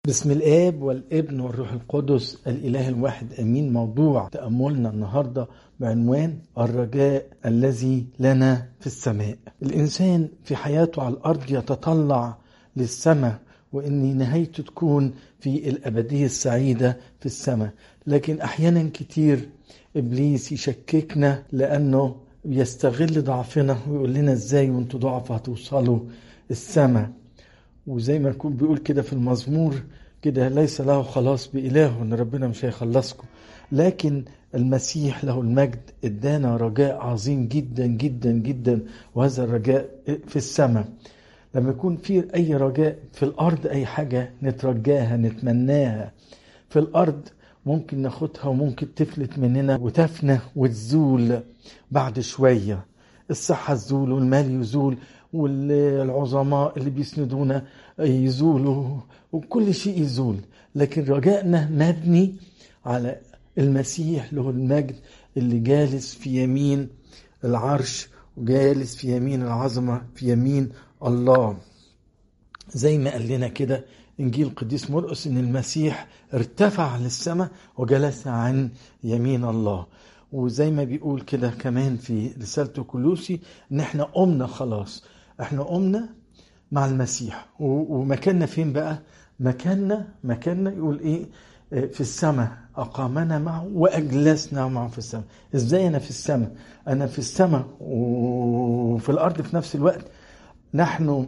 بسم الآب والابن والروح القدس الإله الواحد أمين موضوع تأملنا النهاردة بعنوان الرجاء الذي لنا في السماء الإنسان في حياته على الأرض يتطلع للسماء وإن نهايته تكون في الأبدية السعيدة في السماء لكن أحيانا كتير إبليس يشككنا لأنه يستغل ضعفنا ويقول لنا إزاي وانتوا ضعف هتوصلوا السماء وزي ما يكون بيقول كده في المزمور كده ليس له خلاص بإله ان ربنا مش هيخلصكم لكن المسيح له المجد ادانا رجاء عظيم جدا جدا جدا وهذا الرجاء في السماء لما يكون في اي رجاء في الارض اي حاجه نترجاها نتمناها في الارض ممكن ناخدها وممكن تفلت مننا وتفنى وتزول بعد شويه الصحه تزول والمال يزول والعظماء اللي بيسندونا يزولوا وكل شيء يزول لكن رجائنا مبني على المسيح له المجد اللي جالس في يمين العرش وجالس في يمين العظمة في يمين الله زي ما قال لنا كده انجيل القديس مرقس ان المسيح ارتفع للسماء وجلس عن يمين الله وزي ما بيقول كده كمان في رسالته كلوسي ان احنا قمنا خلاص احنا قمنا مع المسيح ومكاننا فين بقى مكاننا مكاننا يقول ايه في السماء اقامنا معه واجلسنا معه في السماء ازاي انا في السماء انا في السماء وفي الارض في نفس الوقت نحن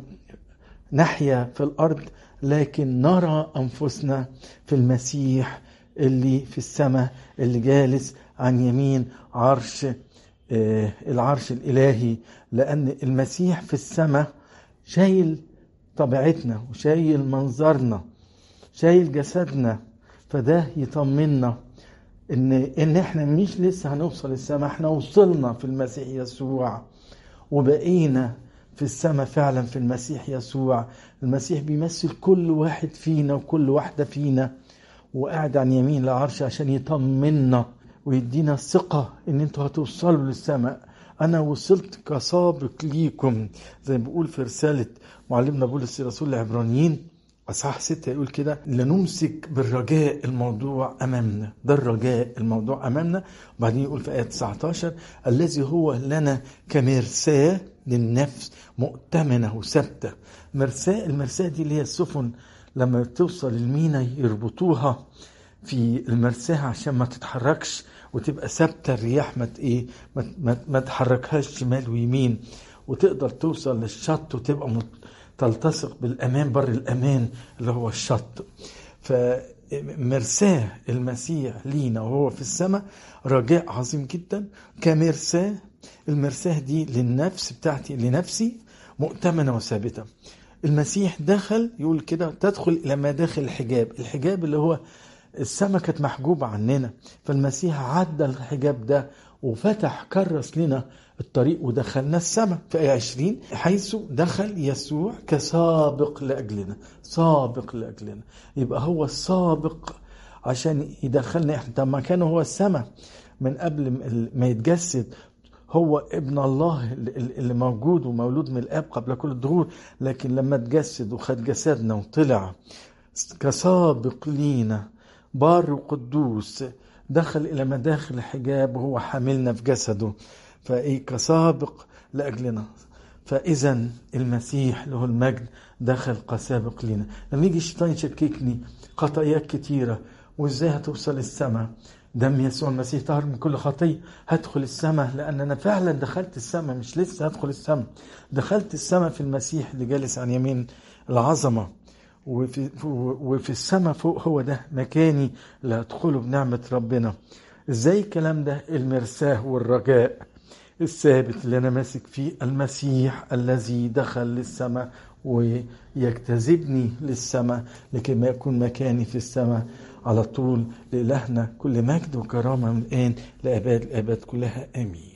نحيا في الارض لكن نرى انفسنا في المسيح اللي في السماء اللي جالس عن يمين عرش العرش الالهي لان المسيح في السماء شايل طبيعتنا وشايل منظرنا شايل جسدنا فده يطمنا ان ان احنا مش لسه هنوصل السماء احنا وصلنا في المسيح يسوع وبقينا في السماء فعلا في المسيح يسوع المسيح بيمثل كل واحد فينا وكل واحدة فينا وقاعد عن يمين العرش عشان يطمنا ويدينا الثقة ان انتوا هتوصلوا للسماء انا وصلت كسابق ليكم زي ما بيقول في رسالة معلمنا بولس رسول العبرانيين اصحاح ستة يقول كده لنمسك بالرجاء الموضوع امامنا ده الرجاء الموضوع امامنا وبعدين يقول في ايه 19 الذي هو لنا كمرساه للنفس مؤتمنه وثابته مرساه المرساه دي اللي هي السفن لما توصل المينا يربطوها في المرساه عشان ما تتحركش وتبقى ثابته الرياح ما ايه ما, ما, ما تحركهاش شمال ويمين وتقدر توصل للشط وتبقى مت تلتصق بالامان بر الامان اللي هو الشط فمرساه المسيح لينا وهو في السماء رجاء عظيم جدا كمرساه المرساه دي للنفس بتاعتي لنفسي مؤتمنه وثابته المسيح دخل يقول كده تدخل الى مداخل الحجاب الحجاب اللي هو السماء كانت محجوبة عننا فالمسيح عدى الحجاب ده وفتح كرس لنا الطريق ودخلنا السماء في آية 20 حيث دخل يسوع كسابق لأجلنا سابق لأجلنا يبقى هو السابق عشان يدخلنا احنا طب ما كان هو السماء من قبل ما يتجسد هو ابن الله اللي موجود ومولود من الاب قبل كل الظهور لكن لما اتجسد وخد جسدنا وطلع كسابق لينا بار وقدوس دخل الى مداخل الحجاب وهو حاملنا في جسده فايه كسابق لاجلنا فاذا المسيح له المجد دخل كسابق لنا لما يجي الشيطان يشككني خطاياك كتيره وازاي هتوصل السماء دم يسوع المسيح طهر من كل خطيه هدخل السماء لان انا فعلا دخلت السماء مش لسه هدخل السماء دخلت السماء في المسيح اللي جالس عن يمين العظمه وفي, وفي السماء فوق هو ده مكاني اللي هدخله بنعمة ربنا ازاي الكلام ده المرساه والرجاء الثابت اللي انا ماسك فيه المسيح الذي دخل للسماء ويجتذبني للسماء لكي ما يكون مكاني في السماء على طول لإلهنا كل مجد وكرامة من الآن لأباد الآباد كلها آمين